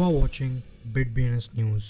are watching BitBNS News.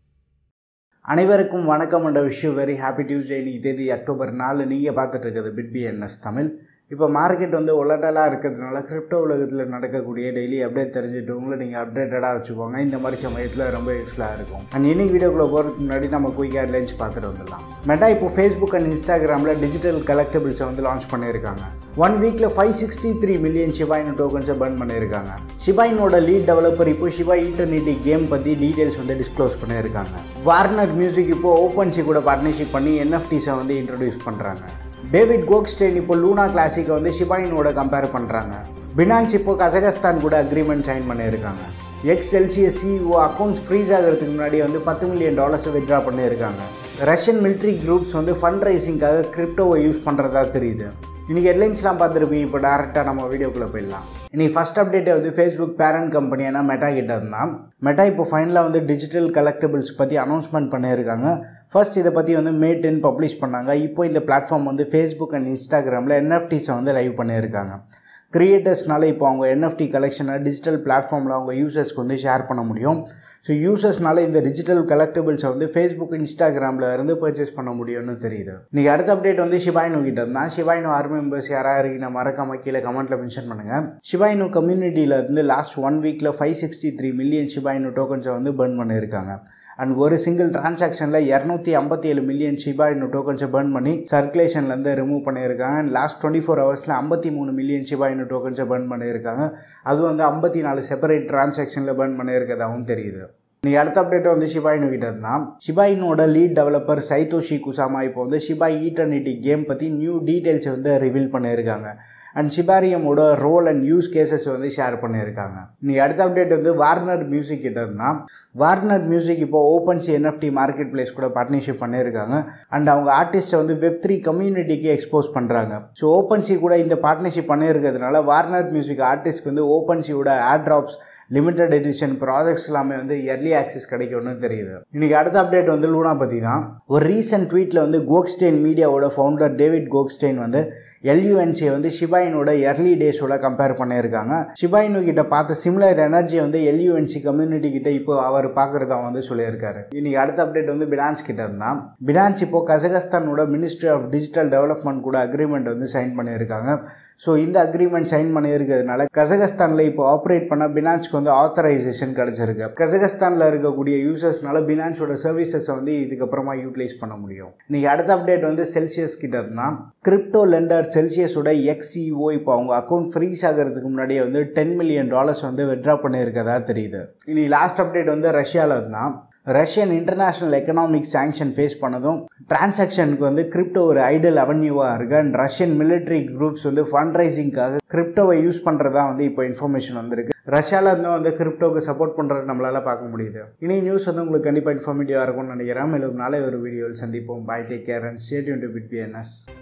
அனைவருக்கும் வணக்கம் and wish very happy Tuesday இன்னைக்கு தேதி அக்டோபர் நாலு நீங்கள் பார்த்துட்டு இருக்கிறது பிட்பிஎன்எஸ் தமிழ் இப்போ மார்க்கெட் வந்து உலட்டலாக இருக்கிறதுனால கிரிப்டோ உலகத்தில் நடக்கக்கூடிய டெய்லி அப்டேட் தெரிஞ்சுட்டு உங்களை நீங்கள் அப்டேட்டடாக வச்சுக்கோங்க இந்த மாதிரி சமயத்தில் ரொம்ப யூஸ்ஃபுல்லாக இருக்கும் அண்ட் இன்னைக்கு வீடியோக்குள்ளே போகிறதுக்கு முன்னாடி நம்ம குயிக் ஹெட்லைன்ஸ் பார்த்துட்டு வந்துடலாம் மெட்டா இப்போ ஃபேஸ்புக் அண்ட் இன்ஸ்டாகிராமில் டிஜிட்டல் கலெக்டபிள்ஸை வந்து லான்ச் பண்ணியிருக்காங்க ஒன் வீக்கில் ஃபைவ் சிக்ஸ்டி த்ரீ மில்லியன் ஷிபாயின் டோக்கன்ஸை பர்ன் பண்ணியிருக்காங்க ஷிபாயினோட லீட் டெவலப்பர் இப்போ ஷிபா ஈட்டர்னிட்டி கேம் பற்றி டீட்டெயில்ஸ் வந்து டிஸ்க்ளோஸ் பண்ணியிருக்காங்க வார்னர் மியூசிக் இப்போ ஓப்பன்சி கூட பார்ட்னர்ஷிப் பண்ணி என்எஃப்டிஸை வந்து இன்ட்ரடியூஸ் பண்ணுறாங்க டேவிட் கோக்ஸ்டெயின் இப்போ லூனா கிளாசிக்கை வந்து ஷிபாயினோட கம்பேர் பண்ணுறாங்க பினான்ஸ் இப்போ கசகஸ்தான் கூட அக்ரிமெண்ட் சைன் பண்ணியிருக்காங்க X LCS CEO accounts freeze ஆகிறதுக்கு முன்னாடி வந்து பத்து மில்லியன் டாலர்ஸ் வித்ட்ரா பண்ணியிருக்காங்க ரஷ்யன் மிலிட்ரி குரூப்ஸ் வந்து ஃபண்ட் ரைசிங்காக கிரிப்டோவை யூஸ் பண்ணுறதா தெரியுது இன்றைக்கி ஹெட்லைன்ஸ்லாம் பார்த்துருப்பீங்க இப்போ டேரெக்டாக நம்ம வீடியோக்குள்ளே போயிடலாம் இன்றைக்கி ஃபஸ்ட் அப்டேட்டே வந்து ஃபேஸ்புக் பேரண்ட் கம்பெனியான மெட்டா கிட்ட இருந்தால் மெட்டா இப்போ ஃபைனலாக வந்து டிஜிட்டல் கலெக்டபிள்ஸ் பற்றி அனௌன்ஸ்மெண்ட் பண்ணியிருக்காங்க ஃபர்ஸ்ட் இதை பற்றி வந்து மே டென் பப்ளிஷ் பண்ணாங்க இப்போ இந்த பிளாட்ஃபார்ம் வந்து ஃபேஸ்புக் அண்ட் இன்ஸ்டாகிராமில் என்எஃப்டிஸை வந்து லைவ் பண்ணியிருக்காங்க க்ரியேட்டர்ஸ்னால இப்போ அவங்க என்எஃப்டி கலெக்ஷனை டிஜிட்டல் பிளாட்ஃபார்மில் அவங்க யூசர்ஸ்க்கு வந்து ஷேர் பண்ண முடியும் ஸோ யூசர்ஸ்னால இந்த டிஜிட்டல் கலெக்டபிள்ஸை வந்து ஃபேஸ்புக் இன்ஸ்டாகிராமில் இருந்து பர்ச்சேஸ் பண்ண முடியும்னு தெரியுது இன்றைக்கி அடுத்த அப்டேட் வந்து ஷிபாயினு கிட்ட இருந்தால் ஷிபாயினு ஆர்மி மெம்பர்ஸ் யாராக இருக்கீங்க மறக்காம கீழே கமெண்ட்டில் மென்ஷன் பண்ணுங்கள் ஷிபாயினு கம்யூனிட்டியில் இருந்து லாஸ்ட் ஒன் வீக்கில் five sixty three million Shiba Inu டோக்கன்ஸை வந்து பர்ன் பண்ணியிருக்காங்க அண்ட் ஒரு சிங்கிள் டிரான்சாக்ஷனில் இரநூத்தி ஐம்பத்தி ஏழு மில்லியன் ஷிபா இன்னும் டோக்கன்ஸை பர்ன் பண்ணி சர்க்குலேஷன்லேருந்து ரிமூவ் பண்ணியிருக்காங்க அண்ட் லாஸ்ட் டுவெண்ட்டி ஃபோர் ஹவர்ஸில் ஐம்பத்தி மூணு மில்லியன் ஷிபா இன்னும் டோக்கன்ஸை பர்ன் பண்ணியிருக்காங்க அது வந்து ஐம்பத்தி நாலு செப்பரேட் டிரான்சாக்ஷனில் பர்ன் பண்ணியிருக்கதாகவும் தெரியுது நீ அடுத்த அப்டேட் வந்து ஷிபாயினு கிட்ட இருந்தால் ஷிபாயினோட லீட் டெவலப்பர் சைதோஷி குசாமா இப்போ வந்து ஷிபாய் ஈட்டர்னிட்டி கேம் பற்றி நியூ டீட்டெயில்ஸ் வந்து ரிவீல் பண்ணியிருக்காங்க அண்ட் ஷிபாரியமோட ரோல் அண்ட் யூஸ் கேசஸ் வந்து ஷேர் பண்ணியிருக்காங்க நீ அடுத்த அப்டேட் வந்து வார்னர் மியூசிக் கிட்ட இருந்தால் வார்னர் மியூசிக் இப்போ OpenSea NFT marketplace கூட பார்ட்னர்ஷிப் பண்ணியிருக்காங்க அண்ட் அவங்க ஆர்டிஸ்ட்டை வந்து வெப் த்ரீ கம்யூனிட்டிக்கு எக்ஸ்போஸ் பண்ணுறாங்க ஸோ ஓப்பன் சி கூட இந்த பார்ட்னர்ஷிப் பண்ணியிருக்கிறதுனால வார்னர் மியூசிக் ஆர்டிஸ்ட்க்கு வந்து ஓப்பன் சியோட airdrops limited edition projects எல்லாமே வந்து எர்லி ஆக்சஸ் கிடைக்கும்னு தெரியுது இன்றைக்கி அடுத்த அப்டேட் வந்து லூனா பற்றி தான் ஒரு ரீசெண்ட் ட்வீட்டில் வந்து கோக்ஸ்டெயின் மீடியாவோட ஃபவுண்டர் டேவிட் கோக்ஸ்டெயின் வந்து எல்யூஎன்சியை வந்து ஷிபாயினோட எர்லி டேஸோட கம்பேர் பண்ணியிருக்காங்க ஷிபாயினு கிட்ட பார்த்த சிமிலர் எனர்ஜியை வந்து எல்யூஎன்சி கம்யூனிட்டி கிட்ட இப்போ அவர் பார்க்குறதா வந்து சொல்லியிருக்காரு இன்னைக்கு அடுத்த அப்டேட் வந்து பினான்ஸ் கிட்ட இருந்தால் பினான்ஸ் இப்போ கசகஸ்தானோட மினிஸ்ட்ரி ஆஃப் டிஜிட்டல் டெவலப்மெண்ட் கூட அக்ரிமெண்ட் வந்து சைன் பண்ணியிருக்காங்க ஸோ இந்த அக்ரிமெண்ட் சைன் பண்ணியிருக்கிறதுனால கசகஸ்தானில் இப்போ ஆப்ரேட் பண்ண பினான்ஸ்க்கு வந்து ஆத்தரைசேஷன் கிடச்சிருக்கு கசகஸ்தானில் இருக்கக்கூடிய யூசர்ஸ்னால பினான்ஸோட சர்வீசஸை வந்து இதுக்கப்புறமா யூட்டிலைஸ் பண்ண முடியும் இன்னைக்கு அடுத்த அப்டேட் வந்து செல்சியஸ் கிட்ட இருந்தால் கிரிப்டோ லெண்டர் செல்சியஸோட எக்ஸிஓ இப்போ அவங்க அக்கௌண்ட் ஃப்ரீஸ் ஆகிறதுக்கு முன்னாடியே வந்து டென் மில்லியன் டாலர்ஸ் வந்து வித்ட்ரா பண்ணியிருக்கதா தெரியுது இனி லாஸ்ட் அப்டேட் வந்து ரஷ்யாவில் இருந்தால் Russian international economic sanction face பண்ணதும் டிரான்சாக்ஷனுக்கு வந்து கிரிப்டோ ஒரு ஐடல் அவென்யூவாக இருக்குது and Russian military groups fund ஃபண்ட் ரைசிங்காக கிரிப்டோவை யூஸ் பண்ணுறதா வந்து இப்போ இன்ஃபர்மேஷன் வந்திருக்கு ரஷ்யாவில் இருந்தும் வந்து கிரிப்டோவுக்கு சப்போர்ட் பண்ணுறது நம்மளால் பார்க்க முடியுது இனி நியூஸ் வந்து உங்களுக்கு கண்டிப்பாக இன்ஃபர்மேட்டிவாக இருக்கும்னு நினைக்கிறேன் மேலும் நாளை ஒரு வீடியோவில் சந்திப்போம் bye take care and stay tuned to bit BNS